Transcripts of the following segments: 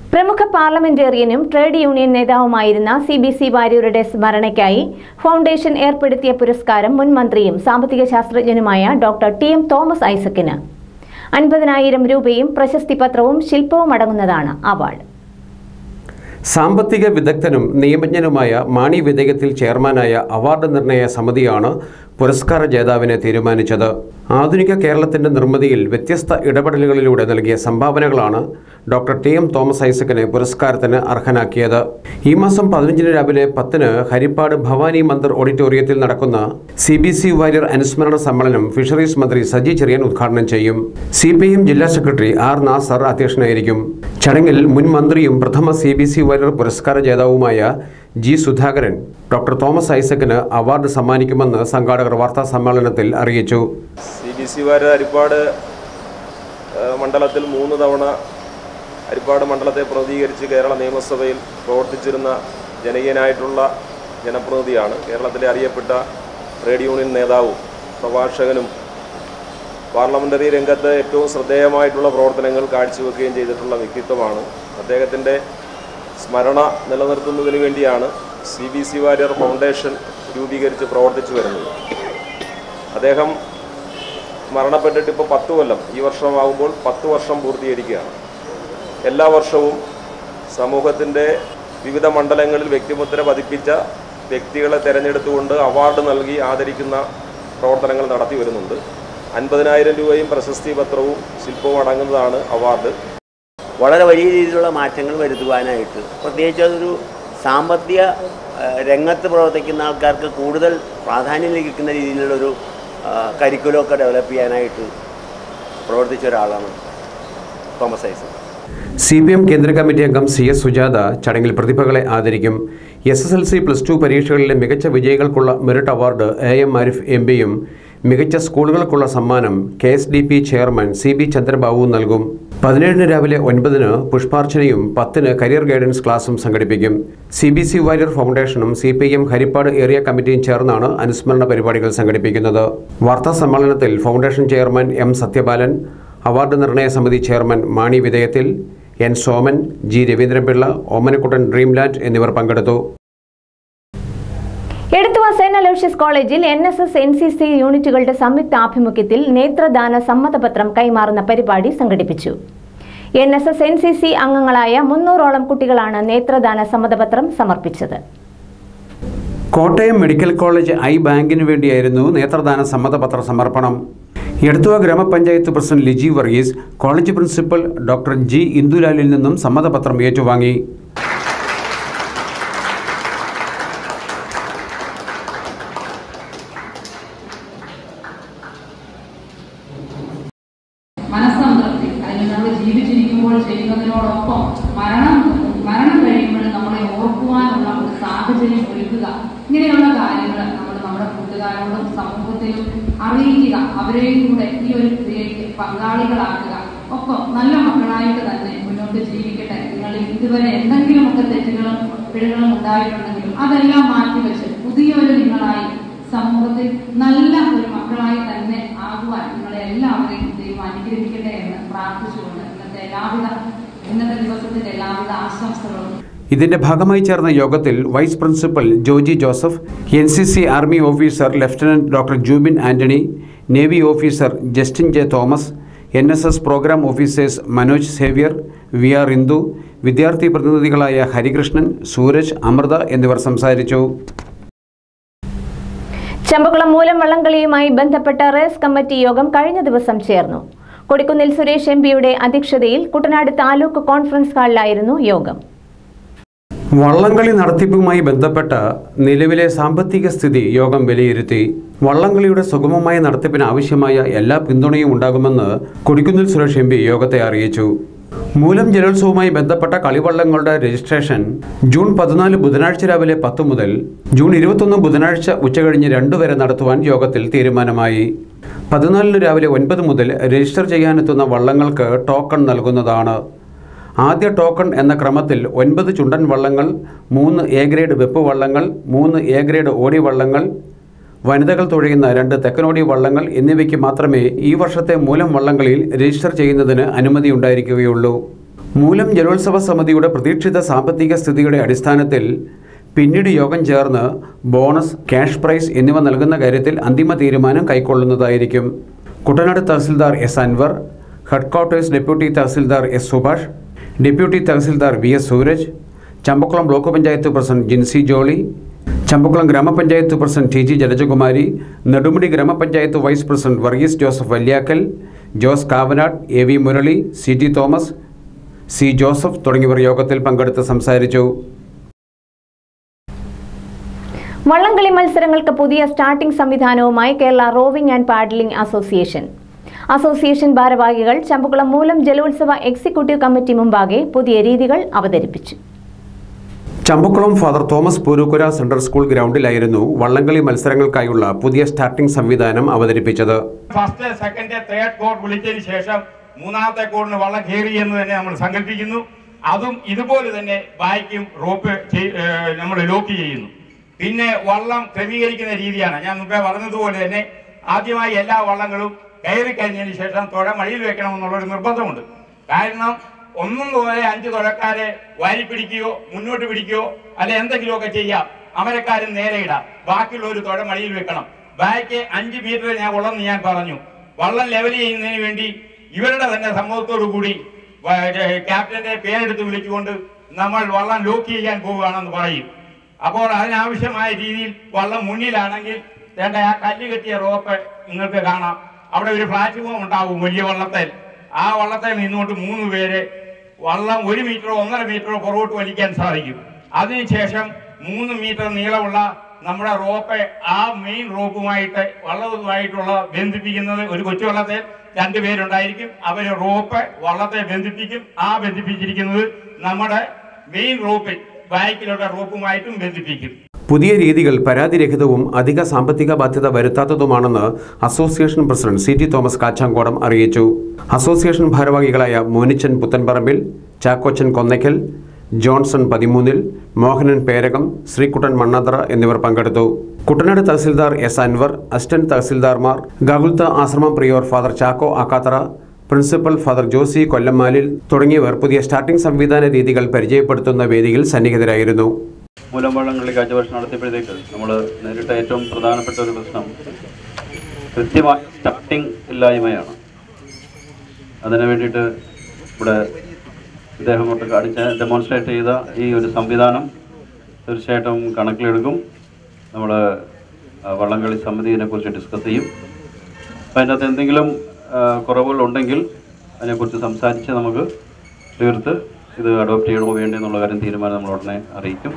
പ്രമുഖ പാർലമെന്റേറിയനും trade union നേതാവുമായിരുന്ന സി ബി സി വാര്യരുടെ സ്മരണയ്ക്കായി ഫൗണ്ടേഷൻ ഏർപ്പെടുത്തിയ പുരസ്കാരം മുൻ മന്ത്രിയും സാമ്പത്തിക ശാസ്ത്രജ്ഞനുമായ ഡോക്ടർ ടി എം തോമസ് ഐസക്കിന് അൻപതിനായിരം രൂപയും പ്രശസ്തി പത്രവും ശില്പവും അടങ്ങുന്നതാണ് അവാർഡ് സാമ്പത്തിക വിദഗ്ധനും നിയമജ്ഞനുമായ മാണി വിധേയത്തിൽ ചെയർമാനായ അവാർഡ് നിർണയ സമിതിയാണ് പുരസ്കാര ജേതാവിനെ തീരുമാനിച്ചത് ആധുനിക കേരളത്തിന്റെ നിർമ്മിതിയിൽ വ്യത്യസ്ത ഇടപെടലുകളിലൂടെ നൽകിയ സംഭാവനകളാണ് ഡോക്ടർ ടി എം തോമസ് ഐസക്കിനെ പുരസ്കാരത്തിന് അർഹനാക്കിയത് ഈ മാസം പതിനഞ്ചിന് രാവിലെ പത്തിന് ഹരിപ്പാട് ഭവാനി മന്ദിർ ഓഡിറ്റോറിയത്തിൽ നടക്കുന്ന സി ബി സി വാര്യർ അനുസ്മരണ സമ്മേളനം ഫിഷറീസ് മന്ത്രി സജി ചെറിയാൻ ഉദ്ഘാടനം ചെയ്യും സി പി എം ജില്ലാ സെക്രട്ടറി ആർ നാസർ അധ്യക്ഷനായിരിക്കും ചടങ്ങിൽ മുൻ മന്ത്രിയും പ്രഥമ സി ബി സി വാര്യർ പുരസ്കാര ജേതാവുമായ ജി സുധാകരൻ ഡോക്ടർ തോമസ് ഐസക്കിന് അവാർഡ് സമ്മാനിക്കുമെന്ന് സംഘാടകർ വാർത്താ സമ്മേളനത്തിൽ അറിയിച്ചു സി ബി സി വാര് ഹരിപ്പാട് ഏഹ്, മണ്ഡലത്തിൽ മൂന്ന് തവണ ഹരിപ്പാട് മണ്ഡലത്തെ പ്രതിനിധീകരിച്ച് കേരള നിയമസഭയിൽ പ്രവർത്തിച്ചിരുന്ന ജനകീയനായിട്ടുള്ള ജനപ്രതിനിധിയാണ് കേരളത്തിലെ അറിയപ്പെട്ട ട്രേഡ് യൂണിയൻ നേതാവും പ്രഭാഷകനും പാർലമെൻ്ററി രംഗത്ത് ഏറ്റവും ശ്രദ്ധേയമായിട്ടുള്ള പ്രവർത്തനങ്ങൾ കാഴ്ചവെക്കുകയും ചെയ്തിട്ടുള്ള വ്യക്തിത്വമാണ് അദ്ദേഹത്തിൻ്റെ സ്മരണ നിലനിർത്തുന്നതിന് വേണ്ടിയാണ് C B C Variar foundation രൂപീകരിച്ച് പ്രവർത്തിച്ചു വരുന്നത് അദ്ദേഹം മരണപ്പെട്ടിട്ട് ഇപ്പോൾ പത്ത് കൊല്ലം ഈ വർഷമാകുമ്പോൾ പത്ത് വർഷം പൂർത്തീകരിക്കുകയാണ് എല്ലാ വർഷവും സമൂഹത്തിൻ്റെ വിവിധ മണ്ഡലങ്ങളിൽ വ്യക്തിമുദ്ര പതിപ്പിച്ച വ്യക്തികളെ തിരഞ്ഞെടുത്തുകൊണ്ട് അവാർഡ് നൽകി ആദരിക്കുന്ന പ്രവർത്തനങ്ങൾ നടത്തി വരുന്നുണ്ട് അൻപതിനായിരം രൂപയും പ്രശസ്തി പത്രവും ശില്പവും അടങ്ങുന്നതാണ് അവാർഡ് വളരെ വലിയ രീതിയിലുള്ള മാറ്റങ്ങൾ വരുത്തുവാനായിട്ട് പ്രത്യേകിച്ച് അതൊരു സാമ്പത്തിക ആ, രംഗത്ത് പ്രവർത്തിക്കുന്ന ആൾക്കാർക്ക് കൂടുതൽ പ്രാധാന്യം ലഭിക്കുന്ന രീതിയിലുള്ളൊരു കരിക്കുലമൊക്കെ ഡെവലപ്പ് ചെയ്യാനായിട്ട് പ്രവർത്തിച്ച ഒരാളാണ് തോമസ് ഐസൺ സി പി എം കേന്ദ്ര കമ്മിറ്റി അംഗം സി എസ് സുജാത ചടങ്ങിൽ പ്രതിഭകളെ ആദരിക്കും S S L C plus two പരീക്ഷകളിലെ മികച്ച വിജയികൾക്കുള്ള merit award A M Arif M പിയും മികച്ച സ്കൂളുകൾക്കുള്ള സമ്മാനം K S D P chairman C B ചന്ദ്രബാബുവും നൽകും പതിനേഴിന് രാവിലെ ഒൻപതിന് പുഷ്പാർച്ചനയും പത്തിന് കരിയർ ഗൈഡൻസ് ക്ലാസും സംഘടിപ്പിക്കും സി ബി സി വാര്യർ ഫൗണ്ടേഷനും C P M Harippad area കമ്മിറ്റിയും ചേർന്നാണ് അനുസ്മരണ പരിപാടികൾ സംഘടിപ്പിക്കുന്നത് വാർത്താ സമ്മേളനത്തിൽ foundation chairman M Sathyapalan award നിർണയ സമിതി ചെയർമാൻ മാണി വിധേയത്തിൽ N Soman G Raveendranpillai Omanakuttan Dreamland എന്നിവർ പങ്കെടുത്തു എടത്തുവ സെന്റ് അലോഷ്യസ് കോളേജിൽ N S S N C C യൂണിറ്റുകളുടെ സംയുക്ത ആഭിമുഖ്യത്തിൽ നേത്രദാന സമ്മതപത്രം കൈമാറുന്ന പരിപാടി സംഘടിപ്പിച്ചു N S S N C C അംഗങ്ങളായ മുന്നൂറോളം കുട്ടികളാണ് നേത്രദാന സമ്മതപത്രം സമർപ്പിച്ചത് കോട്ടയം മെഡിക്കൽ കോളേജ് ഐ ബാങ്കിന് വേണ്ടിയായിരുന്നു നേത്രദാന സമ്മതപത്ര സമർപ്പണം എടത്തുവ ഗ്രാമപഞ്ചായത്ത് president Liji Varghese college principal doctor G ഇന്ദുലാലിൽ നിന്നും സമ്മതപത്രം ഏറ്റുവാങ്ങി മനസ്സംതൃപ്തി അല്ലെങ്കിൽ നമ്മൾ ജീവിച്ചിരിക്കുമ്പോൾ ചെയ്യുന്നതിനോടൊപ്പം മരണം മരണം കഴിയുമ്പോൾ നമ്മളെ ഓർക്കുവാനുള്ള ഒരു സാഹചര്യം ഒരുക്കുക ഇങ്ങനെയുള്ള കാര്യങ്ങൾ നമ്മൾ നമ്മുടെ കൂട്ടുകാരോടും സമൂഹത്തിലും അറിയിക്കുക അവരെയും കൂടെ ഈ ഒരു ക്രിയയ്ക്ക് പങ്കാളികളാക്കുക ഒപ്പം നല്ല മക്കളായിട്ട് തന്നെ മുന്നോട്ട് ജീവിക്കട്ടെ നിങ്ങൾ ഇതുവരെ എന്തെങ്കിലുമൊക്കെ തെറ്റുകളും പിഴകളും ഉണ്ടായിട്ടുണ്ടെങ്കിലും അതെല്ലാം മാറ്റിവെച്ച് പുതിയൊരു നിങ്ങളായി സമൂഹത്തിൽ നല്ല ഒരു മക്കളായി തന്നെ ആകുവാൻ നിങ്ങളെ എല്ലാവരെയും ദൈവം അനുഗ്രഹിക്കട്ടെ എന്ന് പ്രാർത്ഥിച്ചുകൊണ്ട് ഇന്നത്തെ എല്ലാവിധ ഇന്നത്തെ ദിവസത്തിന്റെ എല്ലാവിധ ആശംസകളും ഇതിന്റെ ഭാഗമായി ചേർന്ന യോഗത്തിൽ vice principal Joji Joseph N C C army officer lieutenant doctor Jubin Antony navy officer Justin J Thomas N S S program officers Manoj Xavier V R Indu വിദ്യാർത്ഥി പ്രതിനിധികളായ ഹരികൃഷ്ണൻ സൂരജ് അമൃത എന്നിവർ സംസാരിച്ചു ചമ്പക്കുളം മൂലം വള്ളംകളിയുമായി ബന്ധപ്പെട്ട റേസ് കമ്മിറ്റി യോഗം കഴിഞ്ഞ ദിവസം ചേർന്നു കൊടിക്കുന്നിൽ സുരേഷ് എം പിയുടെ അധ്യക്ഷതയിൽ കുട്ടനാട് താലൂക്ക് കോൺഫറൻസ് ഹാളിലായിരുന്നു യോഗം വള്ളംകളി നടത്തിപ്പുമായി ബന്ധപ്പെട്ട നിലവിലെ സാമ്പത്തിക സ്ഥിതി യോഗം വിലയിരുത്തി വള്ളംകളിയുടെ സുഗമമായ നടത്തിപ്പിന് ആവശ്യമായ എല്ലാ പിന്തുണയും ഉണ്ടാകുമെന്ന് കൊടിക്കുന്നിൽ സുരേഷ് എം പി യോഗത്തെ അറിയിച്ചു മൂലം ജലോത്സവവുമായി ബന്ധപ്പെട്ട കളിവള്ളങ്ങളുടെ രജിസ്ട്രേഷൻ ജൂൺ പതിനാല് ബുധനാഴ്ച രാവിലെ പത്ത് മുതൽ ജൂൺ ഇരുപത്തൊന്ന് ബുധനാഴ്ച ഉച്ചകഴിഞ്ഞ് രണ്ട് വരെ നടത്തുവാൻ യോഗത്തിൽ തീരുമാനമായി പതിനാലിന് രാവിലെ ഒൻപത് മുതൽ രജിസ്റ്റർ ചെയ്യാനെത്തുന്ന വള്ളങ്ങൾക്ക് ടോക്കൺ നൽകുന്നതാണ് ആദ്യ ടോക്കൺ എന്ന ക്രമത്തിൽ ഒൻപത് ചുണ്ടൻ വള്ളങ്ങൾ മൂന്ന് എ ഗ്രേഡ് വെപ്പ് വള്ളങ്ങൾ മൂന്ന് എ ഗ്രേഡ് ഓടി വള്ളങ്ങൾ വനിതകൾ തുഴയുന്ന രണ്ട് തെക്കനോടി വള്ളങ്ങൾ എന്നിവയ്ക്ക് മാത്രമേ ഈ വർഷത്തെ മൂലം വള്ളങ്ങളിൽ രജിസ്റ്റർ ചെയ്യുന്നതിന് അനുമതി ഉണ്ടായിരിക്കുകയുള്ളൂ മൂലം ജലോത്സവ സമിതിയുടെ പ്രതീക്ഷിത സാമ്പത്തിക സ്ഥിതിയുടെ അടിസ്ഥാനത്തിൽ പിന്നീട് യോഗം ചേർന്ന് ബോണസ് ക്യാഷ് പ്രൈസ് എന്നിവ നൽകുന്ന കാര്യത്തിൽ അന്തിമ തീരുമാനം കൈക്കൊള്ളുന്നതായിരിക്കും Kuttanad tahsildar S Anwar headquarters deputy tahsildar S Subhash deputy tahsildar V S Sooraj Champakulam block panchayat president Jincy Jolly Champakulam ഗ്രാമപഞ്ചായത്ത് president T G Jalajakumari Nedumudi ഗ്രാമപഞ്ചായത്ത് vice president Varghese Joseph Valiyakal Jose Kavanad A V Murali C G Thomas C Joseph തുടങ്ങിയവർ യോഗത്തിൽ പങ്കെടുത്ത് സംസാരിച്ചു വള്ളംകളി മത്സരങ്ങൾക്ക് പുതിയ സ്റ്റാർട്ടിംഗ് സംവിധാനവുമായി Kerala rowing and paddling association association ഭാരവാഹികൾ ചമ്പക്കുളം മൂലം ജലോത്സവ എക്സിക്യൂട്ടീവ് കമ്മിറ്റി മുമ്പാകെ പുതിയ രീതികൾ അവതരിപ്പിച്ചു Champakulam father Thomas Poorukkara central school ഗ്രൗണ്ടിലായിരുന്നു വള്ളംകളി മത്സരങ്ങൾക്കായുള്ള പുതിയ സ്റ്റാർട്ടിംഗ് സംവിധാനം അവതരിപ്പിച്ചത് ഫസ്റ്റ് സെക്കൻഡ് തേർഡ് കോഡ് വിളിച്ചതിന് ശേഷം മൂന്നാമത്തെ കോഡിന് വള്ളം കയറി എന്ന് തന്നെ നമ്മൾ സങ്കല്പിക്കുന്നു അതും ഇതുപോലെ തന്നെ ബായ്ക്കും റോപ്പ് നമ്മൾ ലോക്ക് ചെയ്യുന്നു പിന്നെ വള്ളം ക്രമീകരിക്കുന്ന രീതിയാണ് ഞാൻ മുമ്പേ പറഞ്ഞതുപോലെ തന്നെ ആദ്യമായി എല്ലാ വള്ളങ്ങളും കയറി കഴിഞ്ഞതിന് ശേഷം തുഴ മഴയിൽ വെക്കണമെന്നുള്ളൊരു നിർബന്ധമുണ്ട് കാരണം ഒന്നും പോലെ അഞ്ച് തുഴക്കാരെ വാരി പിടിക്കുകയോ മുന്നോട്ട് പിടിക്കുകയോ അല്ലെ എന്തെങ്കിലുമൊക്കെ ചെയ്യാം അമരക്കാരൻ നേരെ ഇടാം ബാക്കിയുള്ള ഒരു തുഴ മഴയിൽ വെക്കണം ബാക്ക് അഞ്ച് മീറ്റർ ഞാൻ ഉള്ളെന്ന് ഞാൻ പറഞ്ഞു വള്ളം ലെവൽ ചെയ്യുന്നതിന് വേണ്ടി ഇവരുടെ തന്നെ സമ്മതത്തോടു കൂടി വ- ഏ, ക്യാപ്റ്റന്റെ പേരെടുത്ത് വിളിച്ചുകൊണ്ട് നമ്മൾ വള്ളം ലോക്ക് ചെയ്യാൻ പോവുകയാണെന്ന് പറയും അപ്പോൾ അതിനാവശ്യമായ രീതിയിൽ വള്ളം മുന്നിലാണെങ്കിൽ വേണ്ട ആ കല്ല് കെട്ടിയ റോപ്പ് നിങ്ങൾക്ക് കാണാം അവിടെ ഒരു പ്ലാറ്റ്ഫോം ഉണ്ടാവും വലിയ വള്ളത്തിൽ ആ വള്ളത്തിൽ നിന്നുകൊണ്ട് മൂന്ന് പേര് വള്ളം ഒരു മീറ്ററോ ഒന്നര മീറ്ററോ പുറകോട്ട് വലിക്കാൻ സാധിക്കും അതിനുശേഷം മൂന്ന് മീറ്റർ നീളമുള്ള നമ്മുടെ റോപ്പ് ആ മെയിൻ റോപ്പുമായിട്ട് വള്ളവുമായിട്ടുള്ള ബന്ധിപ്പിക്കുന്നത് ഒരു കൊച്ചു വള്ളത്തിൽ രണ്ടുപേരുണ്ടായിരിക്കും അവര് റോപ്പ് വള്ളത്തെ ബന്ധിപ്പിക്കും ആ ബന്ധിപ്പിച്ചിരിക്കുന്നത് നമ്മുടെ മെയിൻ റോപ്പിൽ ബാക്കിലുള്ള റോപ്പുമായിട്ടും ബന്ധിപ്പിക്കും പുതിയ രീതികൾ പരാതിരഹിതവും അധിക സാമ്പത്തിക ബാധ്യത വരുത്താത്തതുമാണെന്ന് association president C T Thomas Kachankodam അറിയിച്ചു അസോസിയേഷൻ ഭാരവാഹികളായ മോനിച്ചൻ പുത്തൻപറമ്പിൽ ചാക്കോച്ചൻ കൊന്നയ്ക്കൽ ജോൺസൺ പതിമൂന്നിൽ മോഹനൻ പേരകം ശ്രീകുട്ടൻ മണ്ണാതറ എന്നിവർ പങ്കെടുത്തു കുട്ടനാട് തഹസിൽദാർ എസ് അൻവർ അസിസ്റ്റന്റ് തഹസിൽദാർമാർ ഗാഗുൽത്ത ആശ്രമം prior father Chacko Akkathara principal father Josy Kollamalil തുടങ്ങിയവർ പുതിയ സ്റ്റാർട്ടിംഗ് സംവിധാന രീതികൾ പരിചയപ്പെടുത്തുന്ന വേദിയിൽ സന്നിഹിതരായിരുന്നു മൂലംവള്ളങ്ങളിൽ കാഴ്ചവർഷം നടത്തിയപ്പോഴത്തേക്ക് നമ്മൾ നേരിട്ട ഏറ്റവും പ്രധാനപ്പെട്ട ഒരു പ്രശ്നം കൃത്യമായ സ്റ്റാർട്ടിംഗ് ഇല്ലായ്മയാണ് അതിനു വേണ്ടിയിട്ട് ഇവിടെ ഇദ്ദേഹം കൊണ്ട് കാണിച്ച ഡെമോൺസ്ട്രേറ്റ് ചെയ്ത ഈ ഒരു സംവിധാനം തീർച്ചയായിട്ടും കണക്കിലെടുക്കും നമ്മൾ വള്ളംകളി സമിതിയെക്കുറിച്ച് ഡിസ്കസ് ചെയ്യും അപ്പോൾ അതിനകത്ത് എന്തെങ്കിലും ആ, കുറവുകളുണ്ടെങ്കിൽ അതിനെക്കുറിച്ച് സംസാരിച്ച് നമുക്ക് തീർത്ത് ഇത് അഡോപ്റ്റ് ചെയ്യണമോ വേണ്ടോ എന്നുള്ള കാര്യം തീരുമാനം നമ്മൾ ഉടനെ അറിയിക്കും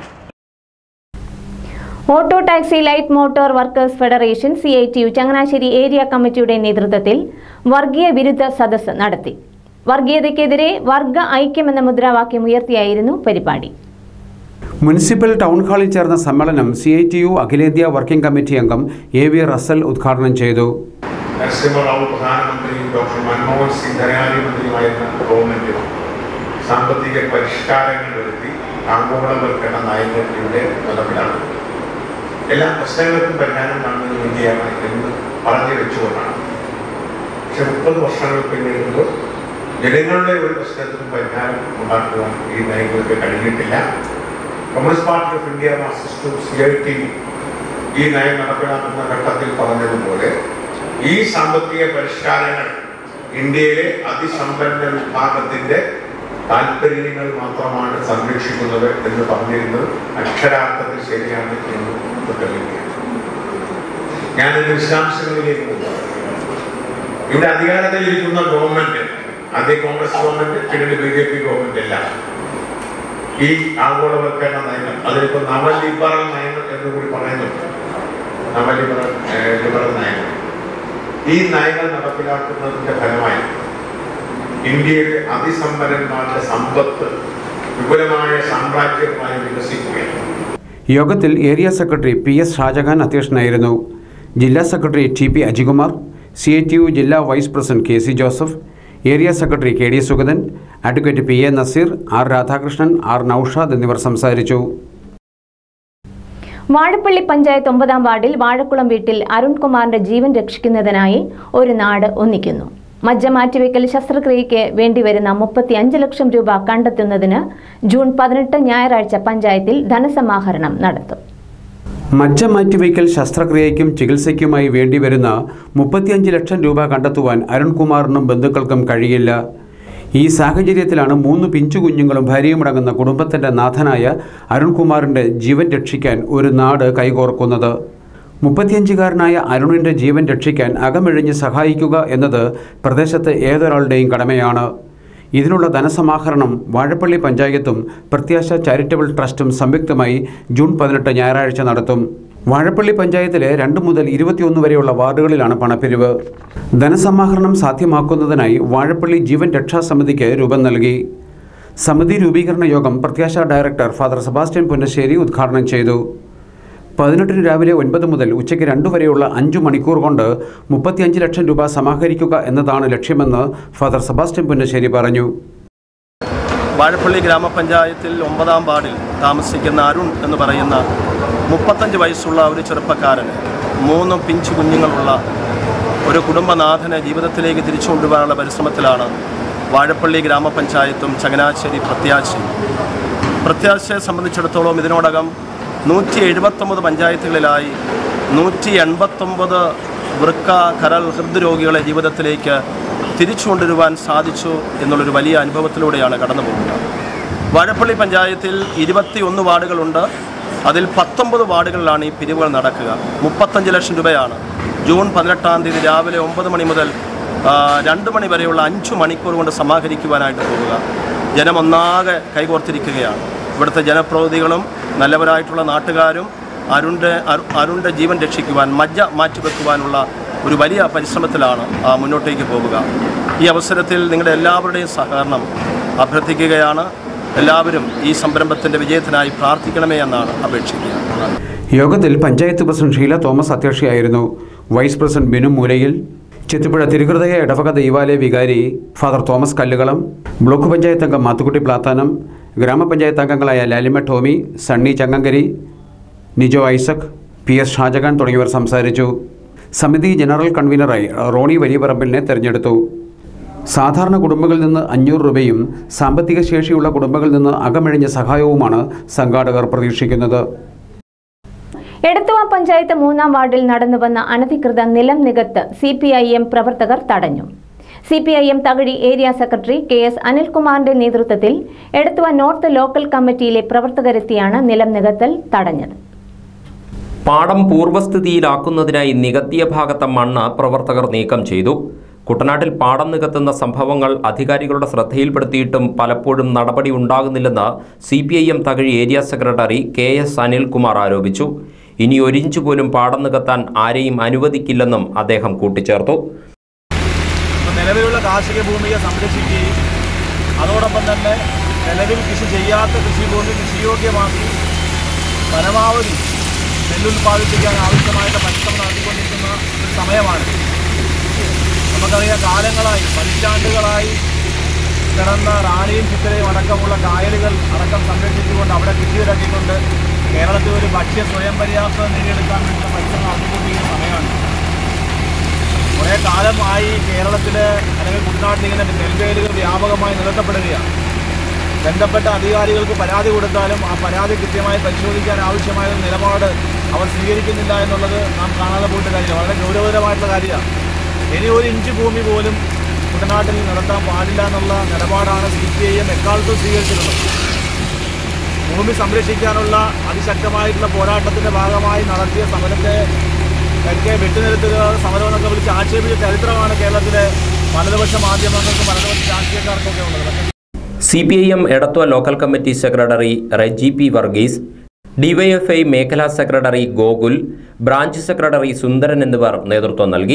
auto taxi light motor workers federation C I T U Changanassery area കമ്മിറ്റിയുടെ നേതൃത്വത്തിൽ വർഗീയ വിരുദ്ധ സദസ്സ് നടത്തി വർഗീയതയ്ക്കെതിരെ വർഗ ഐക്യമെന്ന മുദ്രാവാക്യം ഉയർത്തിയായിരുന്നു പരിപാടി മുനിസിപ്പൽ ടൗൺ ഹാളിൽ ചേർന്ന സമ്മേളനം സി ഐ ടി യു അഖിലേന്ത്യാ വർക്കിംഗ് കമ്മിറ്റി അംഗം എ വി റസൽ ഉദ്ഘാടനം ചെയ്തു നരസിംഹറാവു പ്രധാനമന്ത്രിയും ഡോക്ടർ മൻമോഹൻ സിംഗ് ധനകാര്യമന്ത്രിയുമായിരുന്ന ഗവൺമെന്റും സാമ്പത്തിക പരിഷ്കാരങ്ങൾ വരുത്തി ആഗോളവൽക്കരണ നയങ്ങൾ ഇവിടെ നടപ്പിലാണ് എല്ലാ പ്രശ്നങ്ങൾക്കും പരിഹാരം കാണുന്നത് ഇന്ത്യയാണ് എന്ന് പറഞ്ഞു വെച്ചുകൊണ്ടാണ് പക്ഷെ മുപ്പത് വർഷങ്ങൾ പിന്നിടുമ്പോൾ ജനങ്ങളുടെ ഒരു പ്രശ്നത്തിനും പരിഹാരം ഉണ്ടാക്കുവാൻ ഈ നയങ്ങൾക്ക് കഴിഞ്ഞിട്ടില്ല communist party of India Marxist C I T ഈ നയം നടപ്പിലാക്കുന്ന ഘട്ടത്തിൽ പറഞ്ഞതുപോലെ ഈ സാമ്പത്തിക പരിഷ്കാരങ്ങൾ ഇന്ത്യയിലെ അതിസമ്പന്ന വിഭാഗത്തിന്റെ താല്പര്യങ്ങൾ മാത്രമാണ് സംരക്ഷിക്കുന്നത് എന്ന് പറഞ്ഞിരുന്നത് അക്ഷരാർത്ഥത്തിൽ ശരിയാണ് എന്ന് നമുക്ക് തെളിയിക്കുകയാണ് ഞാൻ ഇതിന്റെ വിശദാംശങ്ങളിലേക്ക് പോകുന്നു ഇവിടെ അധികാരത്തിൽ ഇരിക്കുന്ന ഗവൺമെന്റ് ആദ്യം കോൺഗ്രസ് ഗവൺമെന്റ് പിന്നീട് ബി ജെ പി ഗവൺമെന്റ് എല്ലാം ഈ ആഗോളവൽക്കരണ നയങ്ങൾ അതിലിപ്പോ നവലിബറൽ നയങ്ങൾ എന്ന് കൂടി പറയുന്നുണ്ട് നവലിബറൽ ഏഹ്, ലിബറൽ നയങ്ങൾ ഈ നയങ്ങൾ നടപ്പിലാക്കുന്നതിന്റെ ഫലമായി ഇന്ത്യയിലെ അതിസമ്പന്നന്മാരുടെ സമ്പത്ത് വിപുലമായ സാമ്രാജ്യമായി വികസിക്കുകയാണ് യോഗത്തിൽ area secretary P S Shahjahan അധ്യക്ഷനായിരുന്നു ജില്ലാ secretary T P Ajikumar C I T U ജില്ലാ vice president K C Joseph area secretary K D Sugathan advocate P A Nazeer R Radhakrishnan R Naushad എന്നിവർ സംസാരിച്ചു വാഴപ്പള്ളി പഞ്ചായത്ത് ഒമ്പതാം വാർഡിൽ വാഴക്കുളം വീട്ടിൽ അരുൺകുമാറിന്റെ ജീവൻ രക്ഷിക്കുന്നതിനായി ഒരു നാട് ഒന്നിക്കുന്നു മജ്ജ മാറ്റിവെക്കൽ ശസ്ത്രക്രിയയ്ക്ക് വേണ്ടിവരുന്ന മുപ്പത്തി അഞ്ച് ലക്ഷം രൂപ കണ്ടെത്തുന്നതിന് ജൂൺ പതിനെട്ട് ഞായറാഴ്ച പഞ്ചായത്തിൽ ധനസമാഹരണം നടത്തും മജ്ജ മാറ്റിവയ്ക്കൽ ശസ്ത്രക്രിയയ്ക്കും ചികിത്സയ്ക്കുമായി വേണ്ടിവരുന്ന മുപ്പത്തിയഞ്ച് ലക്ഷം രൂപ കണ്ടെത്തുവാൻ അരുൺകുമാറിനും ബന്ധുക്കൾക്കും കഴിയില്ല ഈ സാഹചര്യത്തിലാണ് മൂന്ന് പിഞ്ചു കുഞ്ഞുങ്ങളും ഭാര്യയുമടങ്ങുന്ന കുടുംബത്തിൻ്റെ നാഥനായ അരുൺകുമാറിൻ്റെ ജീവൻ രക്ഷിക്കാൻ ഒരു നാട് കൈകോർക്കുന്നത് മുപ്പത്തിയഞ്ചുകാരനായ അരുണിൻ്റെ ജീവൻ രക്ഷിക്കാൻ അകമെഴിഞ്ഞ് സഹായിക്കുക എന്നത് പ്രദേശത്തെ ഏതൊരാളുടെയും കടമയാണ് ഇതിനുള്ള ധനസമാഹരണം വാഴപ്പള്ളി പഞ്ചായത്തും പ്രത്യാശ ചാരിറ്റബിൾ ട്രസ്റ്റും സംയുക്തമായി ജൂൺ പതിനെട്ട് ഞായറാഴ്ച നടത്തും വാഴപ്പള്ളി പഞ്ചായത്തിലെ രണ്ട് മുതൽ ഇരുപത്തിയൊന്ന് വരെയുള്ള വാർഡുകളിലാണ് പണപ്പിരിവ് ധനസമാഹരണം സാധ്യമാക്കുന്നതിനായി വാഴപ്പള്ളി ജീവൻ രക്ഷാ സമിതിക്ക് രൂപം നൽകി സമിതി രൂപീകരണ യോഗം പ്രത്യാശ ഡയറക്ടർ ഫാദർ സെബാസ്റ്റ്യൻ പുന്നശ്ശേരി ഉദ്ഘാടനം ചെയ്തു പതിനെട്ടിന് രാവിലെ ഒൻപത് മുതൽ ഉച്ചയ്ക്ക് രണ്ടു വരെയുള്ള അഞ്ചു മണിക്കൂർ കൊണ്ട് മുപ്പത്തിയഞ്ച് ലക്ഷം രൂപ സമാഹരിക്കുക എന്നതാണ് ലക്ഷ്യമെന്ന് ഫാദർ സെബാസ്റ്റ്യൻ പുന്നശ്ശേരി പറഞ്ഞു വാഴപ്പള്ളി ഗ്രാമപഞ്ചായത്തിൽ ഒമ്പതാം വാർഡിൽ താമസിക്കുന്ന അരുൺ എന്ന് പറയുന്ന മുപ്പത്തഞ്ച് വയസ്സുള്ള ഒരു ചെറുപ്പക്കാരൻ മൂന്ന് പിഞ്ചു കുഞ്ഞുങ്ങളുള്ള ഒരു കുടുംബനാഥനെ ജീവിതത്തിലേക്ക് തിരിച്ചു കൊണ്ടുപോകാനുള്ള പരിശ്രമത്തിലാണ് വാഴപ്പള്ളി ഗ്രാമപഞ്ചായത്തും ചങ്ങനാശ്ശേരി പ്രത്യാശയും പ്രത്യാശയെ സംബന്ധിച്ചിടത്തോളം ഇതിനോടകം നൂറ്റി എഴുപത്തൊമ്പത് പഞ്ചായത്തുകളിലായി നൂറ്റി എൺപത്തൊമ്പത് വൃക്ക കരൾ ഹൃദ്രോഗികളെ ജീവിതത്തിലേക്ക് തിരിച്ചു കൊണ്ടുവരുവാൻ സാധിച്ചു എന്നുള്ളൊരു വലിയ അനുഭവത്തിലൂടെയാണ് കടന്നു പോകുന്നത് വാഴപ്പള്ളി പഞ്ചായത്തിൽ ഇരുപത്തിയൊന്ന് വാർഡുകളുണ്ട് അതിൽ പത്തൊമ്പത് വാർഡുകളിലാണ് ഈ പിരിവുകൾ നടക്കുക മുപ്പത്തഞ്ച് ലക്ഷം രൂപയാണ് ജൂൺ പതിനെട്ടാം തീയതി രാവിലെ ഒമ്പത് മണി മുതൽ ആ, രണ്ട് മണി വരെയുള്ള അഞ്ച് മണിക്കൂർ കൊണ്ട് സമാഹരിക്കുവാനായിട്ട് പോവുക ജനമൊന്നാകെ കൈകോർത്തിരിക്കുകയാണ് ഇവിടുത്തെ ജനപ്രതിനിധികളും നല്ലവരായിട്ടുള്ള നാട്ടുകാരും അരുണിൻ്റെ അരു- അരുണിൻ്റെ ജീവൻ രക്ഷിക്കുവാൻ മജ്ജ മാറ്റിവെക്കുവാനുള്ള ഒരു വലിയ പരിശ്രമത്തിലാണ് ആ, മുന്നോട്ടേക്ക് പോവുക ഈ അവസരത്തിൽ നിങ്ങളുടെ എല്ലാവരുടെയും സഹകരണം അഭ്യർത്ഥിക്കുകയാണ് എല്ലാവരും ഈ സംരംഭത്തിൻ്റെ വിജയത്തിനായി പ്രാർത്ഥിക്കണമേ എന്നാണ് അപേക്ഷിക്കുക യോഗത്തിൽ പഞ്ചായത്ത് പ്രസിഡന്റ് ഷീല തോമസ് അധ്യക്ഷയായിരുന്നു വൈസ് പ്രസിഡന്റ് ബിനു മൂലയിൽ ചെത്തിപ്പുഴ തിരുഹൃദയ ഇടവക ദൈവാലയ വികാരി father Thomas Kallukalam block panchayat അംഗം മാത്തുക്കുട്ടി പ്ലാത്താനം ഗ്രാമപഞ്ചായത്ത് അംഗങ്ങളായ Lalima Tomy Sunny Changankari Nijo Isaac P S Shahjahan തുടങ്ങിയവർ സംസാരിച്ചു സമിതി ജനറൽ കൺവീനറായി റോണി വലിയപറമ്പിലിനെ തെരഞ്ഞെടുത്തു സാധാരണ കുടുംബങ്ങളിൽ നിന്ന് അഞ്ഞൂറ് രൂപയും സാമ്പത്തിക ശേഷിയുള്ള കുടുംബങ്ങളിൽ നിന്ന് അകമഴിഞ്ഞ സഹായവുമാണ് സംഘാടകർ പ്രതീക്ഷിക്കുന്നത് എടത്തുവ പഞ്ചായത്ത് മൂന്നാം വാർഡിൽ നടന്നുവന്ന അനധികൃത നിലം നികത്ത് സി പി ഐ എം പ്രവർത്തകർ തടഞ്ഞു C P I M Thakazhi area secretary K S അനിൽകുമാറിന്റെ നേതൃത്വത്തിൽ എടത്തുവ നോർത്ത് ലോക്കൽ കമ്മിറ്റിയിലെ പ്രവർത്തകരെത്തിയാണ് നിലം നികത്തൽ തടഞ്ഞത് പാടം പൂർവ്വസ്ഥിതിയിലാക്കുന്നതിനായി നികത്തിയ ഭാഗത്തെ മണ്ണ് പ്രവർത്തകർ നീക്കം ചെയ്തു കുട്ടനാട്ടിൽ പാടം നികത്തുന്ന സംഭവങ്ങൾ അധികാരികളുടെ ശ്രദ്ധയിൽപ്പെടുത്തിയിട്ടും പലപ്പോഴും നടപടി ഉണ്ടാകുന്നില്ലെന്ന് C P I M Thakazhi area secretary K S Anilkumar ആരോപിച്ചു ഇനി ഒരിഞ്ചു പോലും പാടം നികത്താൻ ആരെയും അനുവദിക്കില്ലെന്നും അദ്ദേഹം കൂട്ടിച്ചേർത്തു അപ്പോൾ നിലവിലുള്ള കാർഷിക ഭൂമിയെ സംരക്ഷിക്കുകയും അതോടൊപ്പം തന്നെ നിലവിൽ കൃഷി ചെയ്യാത്ത കൃഷിഭൂമി കൃഷിയോഗ്യമാക്കി പരമാവധി നെല്ലുൽപാദിപ്പിക്കാൻ ആവശ്യമായിട്ട് പരിശ്രമം നടത്തിക്കൊണ്ടിരിക്കുന്ന ഒരു സമയമാണ് നമുക്കറിയാം കാലങ്ങളായി പതിറ്റാണ്ടുകളായി കിടന്ന റാണിയും ചിത്തരയും അടക്കമുള്ള കായലുകൾ അടക്കം സംരക്ഷിച്ചുകൊണ്ട് അവിടെ കൃഷിയിറക്കിക്കൊണ്ട് കേരളത്തിൽ ഒരു ഭക്ഷ്യ സ്വയം പര്യാപ്തത നേടിയെടുക്കാൻ വേണ്ടി പരിശ്രമം നടത്തിക്കൊണ്ടിരിക്കുന്ന സമയമാണ് കുറേ കാലമായി കേരളത്തിൽ അല്ലെങ്കിൽ കുട്ടനാട്ടിൽ ഇങ്ങനെ നെൽവേലുകൾ വ്യാപകമായി നികത്തപ്പെടുകയാണ് ബന്ധപ്പെട്ട അധികാരികൾക്ക് പരാതി കൊടുത്താലും ആ പരാതി കൃത്യമായി പരിശോധിക്കാൻ ആവശ്യമായ ഒരു നിലപാട് അവർ സ്വീകരിക്കുന്നില്ല എന്നുള്ളത് നാം കാണാതെ പോയിട്ട് കാര്യമില്ല വളരെ ഗൗരവതരമായിട്ടുള്ള കാര്യമാണ് ഇനി ഒരു ഇഞ്ച് ഭൂമി പോലും കുട്ടനാട്ടിൽ നടത്താൻ പാടില്ല എന്നുള്ള നിലപാടാണ് സി പി ഐ എം എക്കാലത്തും സ്വീകരിച്ചിട്ടുള്ളത് ഭൂമി സംരക്ഷിക്കാനുള്ള അതിശക്തമായിട്ടുള്ള പോരാട്ടത്തിൻ്റെ ഭാഗമായി നടത്തിയ സമരത്തെ ഒക്കെ വെട്ടിനിരത്തുക സമരം എന്നൊക്കെ വിളിച്ച് ആക്ഷേപിച്ച ചരിത്രമാണ് കേരളത്തിലെ വലതുപക്ഷ മാധ്യമങ്ങൾക്കും വലതുപക്ഷ രാഷ്ട്രീയക്കാർക്കൊക്കെ ഉള്ളത് പക്ഷേ C P I M Edathua local committee secretary Reji P Varghese D Y F I മേഖലാ secretary Gokul branch secretary Sundaran എന്നിവർ നേതൃത്വം നൽകി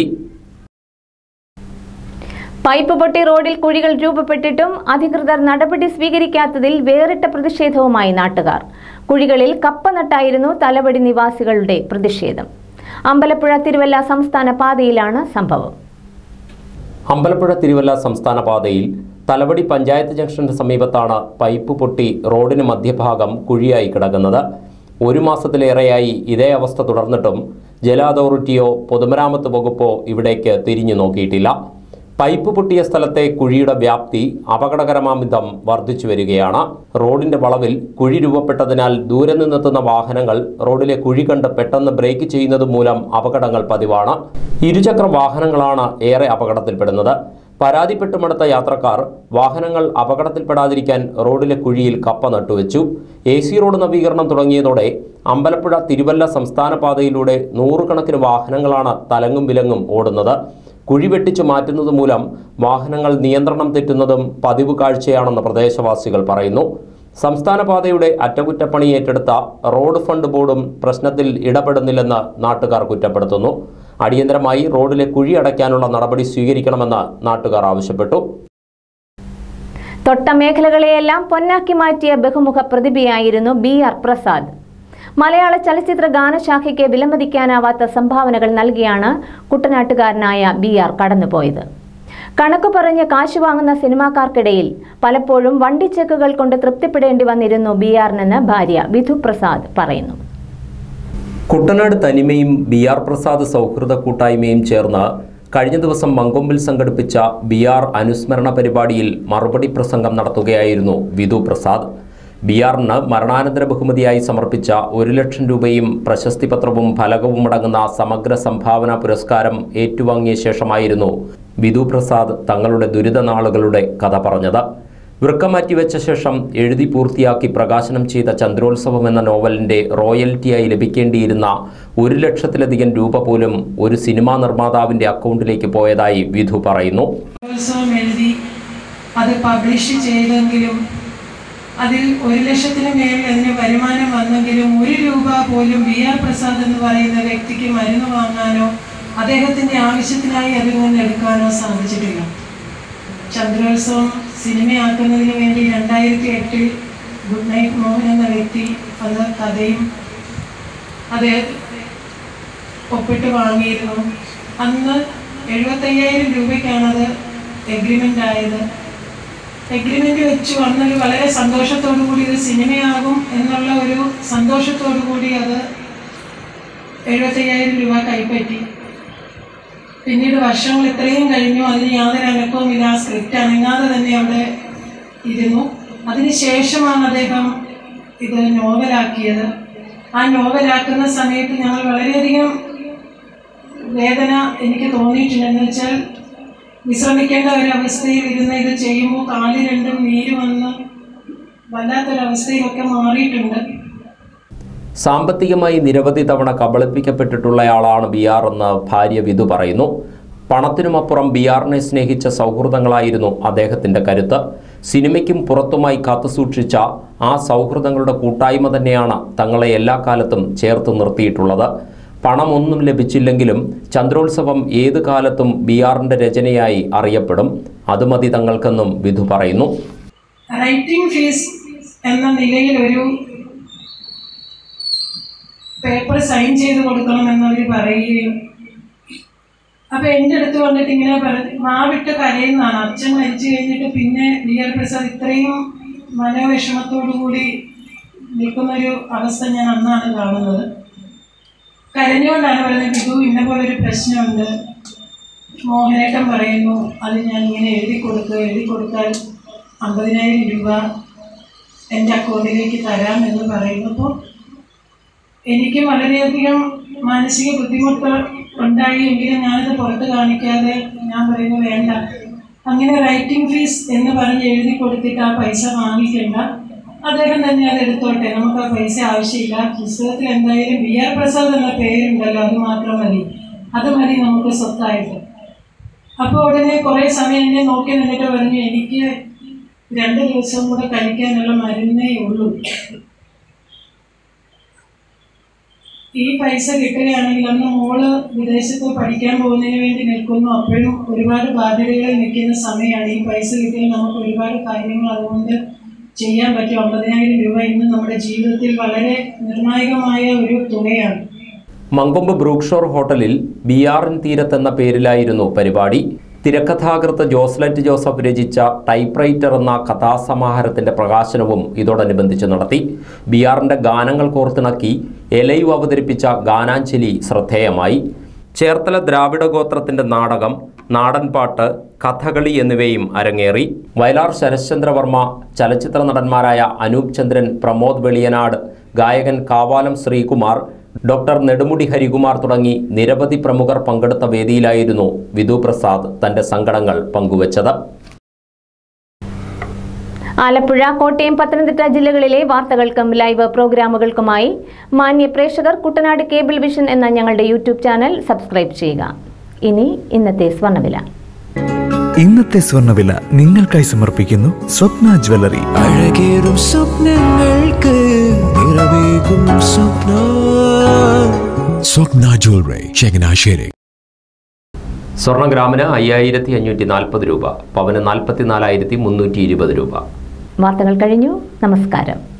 പൈപ്പ് പൊട്ടി റോഡിൽ കുഴികൾ രൂപപ്പെട്ടിട്ടും അധികൃതർ നടപടി സ്വീകരിക്കാത്തതിൽ വേറിട്ട പ്രതിഷേധവുമായി നാട്ടുകാർ കുഴികളിൽ കപ്പ നട്ടായിരുന്നു തലവടി നിവാസികളുടെ പ്രതിഷേധം അമ്പലപ്പുഴ തിരുവല്ല സംസ്ഥാന പാതയിലാണ് സംഭവം അമ്പലപ്പുഴ തിരുവല്ല സംസ്ഥാന പാതയിൽ തലവടി പഞ്ചായത്ത് ജംഗ്ഷന്റെ സമീപത്താണ് പൈപ്പ് പൊട്ടി റോഡിന് മധ്യഭാഗം കുഴിയായി കിടക്കുന്നത് ഒരു മാസത്തിലേറെയായി ഇതേ അവസ്ഥ തുടർന്നിട്ടും ജല അതോറിറ്റിയോ പൊതുമരാമത്ത് വകുപ്പോ ഇവിടേക്ക് തിരിഞ്ഞു നോക്കിയിട്ടില്ല പൈപ്പ് പൊട്ടിയ സ്ഥലത്തെ കുഴിയുടെ വ്യാപ്തി അപകടകരമാം വിധം വർദ്ധിച്ചു വരികയാണ് റോഡിന്റെ വളവിൽ കുഴി രൂപപ്പെട്ടതിനാൽ ദൂരെ നിന്നെത്തുന്ന വാഹനങ്ങൾ റോഡിലെ കുഴി കണ്ട് പെട്ടെന്ന് ബ്രേക്ക് ചെയ്യുന്നത് മൂലം അപകടങ്ങൾ പതിവാണ് ഇരുചക്ര വാഹനങ്ങളാണ് ഏറെ അപകടത്തിൽപ്പെടുന്നത് പരാതിപ്പെട്ടു മടുത്ത യാത്രക്കാർ വാഹനങ്ങൾ അപകടത്തിൽപ്പെടാതിരിക്കാൻ റോഡിലെ കുഴിയിൽ കപ്പ നട്ടുവെച്ചു എ സി റോഡ് നവീകരണം തുടങ്ങിയതോടെ അമ്പലപ്പുഴ തിരുവല്ല സംസ്ഥാന പാതയിലൂടെ നൂറുകണക്കിന് വാഹനങ്ങളാണ് തലങ്ങും വിലങ്ങും ഓടുന്നത് കുഴി വെട്ടിച്ചു മാറ്റുന്നത് മൂലം വാഹനങ്ങൾ നിയന്ത്രണം തെറ്റുന്നതും പതിവ് കാഴ്ചയാണെന്ന് പ്രദേശവാസികൾ പറയുന്നു സംസ്ഥാന പാതയുടെ അറ്റകുറ്റപ്പണി ഏറ്റെടുത്ത റോഡ് ഫണ്ട് ബോർഡും പ്രശ്നത്തിൽ ഇടപെടുന്നില്ലെന്ന് നാട്ടുകാർ കുറ്റപ്പെടുത്തുന്നു അടിയന്തരമായി റോഡിലെ കുഴി അടയ്ക്കാനുള്ള നടപടി സ്വീകരിക്കണമെന്ന് നാട്ടുകാർ ആവശ്യപ്പെട്ടു തൊട്ട മേഖലകളെയെല്ലാം പൊന്നാക്കി മാറ്റിയ ബഹുമുഖ പ്രതിഭയായിരുന്നു ബി ആർ പ്രസാദ് മലയാള ചലച്ചിത്ര ഗാനശാഖയ്ക്ക് വിലമതിക്കാനാവാത്ത സംഭാവനകൾ നൽകിയാണ് കുട്ടനാട്ടുകാരനായ ബി ആർ കടന്നുപോയത് കണക്ക് പറഞ്ഞ് കാശ് വാങ്ങുന്ന സിനിമാക്കാർക്കിടയിൽ പലപ്പോഴും വണ്ടിച്ചെക്കുകൾ കൊണ്ട് തൃപ്തിപ്പെടേണ്ടി വന്നിരുന്നു ബി ആറിനെന്ന് ഭാര്യ വിധു പ്രസാദ് പറയുന്നു കുട്ടനാട് തനിമയും ബി ആർ പ്രസാദ് സൗഹൃദ കൂട്ടായ്മയും ചേർന്ന് കഴിഞ്ഞ ദിവസം മങ്കൊമ്പിൽ സംഘടിപ്പിച്ച ബി ആർ അനുസ്മരണ പരിപാടിയിൽ മറുപടി പ്രസംഗം നടത്തുകയായിരുന്നു വിധു പ്രസാദ് ബി ആറിന് മരണാനന്തര ബഹുമതിയായി സമർപ്പിച്ച ഒരു ലക്ഷം രൂപയും പ്രശസ്തി പത്രവും ഫലകവും അടങ്ങുന്ന സമഗ്ര സംഭാവന പുരസ്കാരം ഏറ്റുവാങ്ങിയ ശേഷമായിരുന്നു വിധു പ്രസാദ് തങ്ങളുടെ ദുരിത നാളുകളുടെ കഥ പറഞ്ഞത് വൃക്ക മാറ്റിവെച്ച ശേഷം എഴുതി പൂർത്തിയാക്കി പ്രകാശനം ചെയ്ത ചന്ദ്രോത്സവം എന്ന നോവലിന്റെ റോയൽറ്റിയായി ലഭിക്കേണ്ടിയിരുന്ന ഒരു ലക്ഷത്തിലധികം രൂപ പോലും ഒരു സിനിമാ നിർമ്മാതാവിന്റെ അക്കൗണ്ടിലേക്ക് പോയതായി വിധു പറയുന്നു ഉത്സവം എഴുതി അത് പബ്ലിഷ് ചെയ്തെങ്കിലും അതിൽ ഒരു ലക്ഷത്തിന് മേൽ അതിന് വരുമാനം വന്നെങ്കിലും ഒരു രൂപ പോലും ബി ആർ പ്രസാദ് എന്ന് പറയുന്ന വ്യക്തിക്ക് മരുന്ന് വാങ്ങാനോ അദ്ദേഹത്തിന്റെ ആവശ്യത്തിനായി അതിൽ നിന്ന് എടുക്കാനോ സാധിച്ചിട്ടില്ല ചന്ദ്രോത്സവം സിനിമയാക്കുന്നതിന് വേണ്ടി രണ്ടായിരത്തി എട്ടിൽ ഗുഡ് നൈറ്റ് മോഹൻ എന്ന വ്യക്തി അത് കഥയും അദ്ദേഹം ഒപ്പിട്ട് വാങ്ങിയിരുന്നു അന്ന് എഴുപത്തയ്യായിരം രൂപയ്ക്കാണത് എഗ്രിമെൻ്റ് ആയത് എഗ്രിമെൻ്റ് വെച്ചു അന്നൊരു വളരെ സന്തോഷത്തോടു കൂടി ഇത് സിനിമയാകും എന്നുള്ള ഒരു സന്തോഷത്തോടു കൂടി അത് എഴുപത്തയ്യായിരം രൂപ കൈപ്പറ്റി പിന്നീട് വർഷങ്ങൾ ഇത്രയും കഴിഞ്ഞു അതിന് യാതൊരു അനക്കവും ഇല്ല ആ സ്ക്രിപ്റ്റ് അനങ്ങാതെ തന്നെ അവിടെ ഇരുന്നു അതിനുശേഷമാണ് അദ്ദേഹം ഇത് നോവലാക്കിയത് ആ നോവലാക്കുന്ന സമയത്ത് ഞങ്ങൾ വളരെയധികം വേദന എനിക്ക് തോന്നിയിട്ടുണ്ടെന്ന് വെച്ചാൽ വിശ്രമിക്കേണ്ട ഒരവസ്ഥയിൽ ഇരുന്ന് ഇത് ചെയ്യുമ്പോൾ കാല് രണ്ടും നീര് വന്ന് വല്ലാത്തൊരവസ്ഥയിലൊക്കെ മാറിയിട്ടുണ്ട് സാമ്പത്തികമായി നിരവധി തവണ കബളിപ്പിക്കപ്പെട്ടിട്ടുള്ളയാളാണ് ബി ആർ എന്ന് ഭാര്യ വിധു പറയുന്നു പണത്തിനുമപ്പുറം ബി ആറിനെ സ്നേഹിച്ച സൗഹൃദങ്ങളായിരുന്നു അദ്ദേഹത്തിന്റെ കരുത്ത് സിനിമയ്ക്കും പുറത്തുമായി കാത്തുസൂക്ഷിച്ച ആ സൗഹൃദങ്ങളുടെ കൂട്ടായ്മ തന്നെയാണ് തങ്ങളെ എല്ലാ കാലത്തും ചേർത്ത് നിർത്തിയിട്ടുള്ളത് പണമൊന്നും ലഭിച്ചില്ലെങ്കിലും ചന്ദ്രോത്സവം ഏത് കാലത്തും ബി ആറിന്റെ രചനയായി അറിയപ്പെടും അത് മതി തങ്ങൾക്കെന്നും വിധു പറയുന്നു റൈറ്റിംഗ് ഫീസ് എന്ന നിലയിൽ ഒരു പേപ്പർ സൈൻ ചെയ്ത് കൊടുക്കണമെന്നവർ പറയുകയും അപ്പൊ എൻ്റെ അടുത്ത് വന്നിട്ട് ഇങ്ങനെ പറഞ്ഞു മാവിട്ട് കരയുന്നതാണ് അച്ഛൻ മരിച്ചു കഴിഞ്ഞിട്ട് പിന്നെ വി ആർ പ്രസാദ് ഇത്രയും മനോവിഷമത്തോടു കൂടി നിൽക്കുന്നൊരു അവസ്ഥ ഞാൻ അന്നാണ് കാണുന്നത് കരഞ്ഞുകൊണ്ടാണ് പറയുന്നത് ബിജു ഇന്ന പോലെ ഒരു പ്രശ്നമുണ്ട് മോഹനേട്ടൻ പറയുന്നു അത് ഞാൻ ഇങ്ങനെ എഴുതി കൊടുക്കുക എഴുതി കൊടുത്താൽ അമ്പതിനായിരം രൂപ എൻ്റെ അക്കൗണ്ടിലേക്ക് തരാം എന്ന് പറയുന്നു അപ്പോൾ എനിക്ക് വളരെയധികം മാനസിക ബുദ്ധിമുട്ട് ഉണ്ടായി എങ്കിലും ഞാനത് പുറത്ത് കാണിക്കാതെ ഞാൻ പറയുന്നു വേണ്ട അങ്ങനെ റൈറ്റിംഗ് ഫീസ് എന്ന് പറഞ്ഞ് എഴുതി കൊടുത്തിട്ട് ആ പൈസ വാങ്ങിക്കേണ്ട അദ്ദേഹം തന്നെ അത് എടുത്തോട്ടെ നമുക്ക് ആ പൈസ ആവശ്യമില്ല പുസ്തകത്തിൽ എന്തായാലും ബി ആർ പ്രസാദ് എന്ന പേരുണ്ടല്ലോ അത് മാത്രം മതി അത് മതി നമുക്ക് സ്വത്തായിട്ട് അപ്പോൾ ഉടനെ കുറേ സമയം എന്നെ നോക്കി നിന്നിട്ട് പറഞ്ഞു എനിക്ക് രണ്ട് ദിവസം കൂടെ കഴിക്കാനുള്ള മരുന്നേ ഉള്ളൂ ഈ പൈസ കിട്ടുകയാണെങ്കിൽ അന്ന് മോള് വിദേശത്ത് പഠിക്കാൻ പോകുന്നതിന് വേണ്ടി നിൽക്കുന്നു അപ്പോഴും ഒരുപാട് ബാധ്യതകളിൽ നിൽക്കുന്ന സമയമാണ് ഈ പൈസ കിട്ടിയാൽ നമുക്ക് ഒരുപാട് കാര്യങ്ങൾ അതുകൊണ്ട് ചെയ്യാൻ പറ്റും അമ്പതിനായിരം രൂപ ഇന്ന് നമ്മുടെ ജീവിതത്തിൽ വളരെ നിർണായകമായ ഒരു തുകയാണ് മങ്കൊമ്പ് ബ്രൂക്ക്ഷോർ ഹോട്ടലിൽ ബി ആർ എൻ തീരത്ത് എന്ന പേരിലായിരുന്നു പരിപാടി തിരക്കഥാകൃത്ത് ജോസ്ലറ്റ് ജോസഫ് രചിച്ച ടൈപ്പ്റൈറ്റർ എന്ന കഥാസമാഹാരത്തിന്റെ പ്രകാശനവും ഇതോടനുബന്ധിച്ച് നടത്തി ബി ആറിന്റെ ഗാനങ്ങൾ കോർത്തിണക്കി എലയു അവതരിപ്പിച്ച ഗാനാഞ്ജലി ശ്രദ്ധേയമായി ചേർത്തല ദ്രാവിഡ ഗോത്രത്തിന്റെ നാടകം നാടൻപാട്ട് കഥകളി എന്നിവയും അരങ്ങേറി വയലാർ ശരശ്ചന്ദ്രവർമ്മ ചലച്ചിത്ര നടന്മാരായ അനൂപ് ചന്ദ്രൻ പ്രമോദ് വെളിയനാട് ഗായകൻ കാവാലം ശ്രീകുമാർ ഡോക്ടർ നെടുമുടി ഹരികുമാർ തുടങ്ങി നിരവധി പ്രമുഖർ പങ്കെടുത്ത വേദിയിലായിരുന്നു വിധു പ്രസാദ് തന്റെ സങ്കടങ്ങൾ പങ്കുവച്ചത് ആലപ്പുഴ കോട്ടയം പത്തനംതിട്ട ജില്ലകളിലെ വാർത്തകൾക്കും ലൈവ് പ്രോഗ്രാമുകൾക്കുമായി മാന്യ പ്രേക്ഷകർ കുട്ടനാട് കേബിൾ വിഷൻ എന്ന ഞങ്ങളുടെ യൂട്യൂബ് ചാനൽ സബ്സ്ക്രൈബ് ചെയ്യുക ഇനി ഇന്നത്തെ സ്വർണ്ണവില ഇന്നത്തെ സ്വർണ്ണവില നിങ്ങൾക്കായി സമർപ്പിക്കുന്നു സ്വപ്ന ജ്വല്ലറി അഴകേറും സ്വപ്നങ്ങൾക്ക് നിറവേകും സ്വപ്ന സ്വപ്ന ജ്വല്ലറി ചങ്ങനാശ്ശേരി സ്വർണ്ണ ഗ്രാമിന് അയ്യായിരത്തി അഞ്ഞൂറ്റി നാൽപ്പത് രൂപ പവന് നാൽപ്പത്തി നാലായിരത്തി മുന്നൂറ്റി ഇരുപത് രൂപ വാർത്തകൾ കഴിഞ്ഞു നമസ്കാരം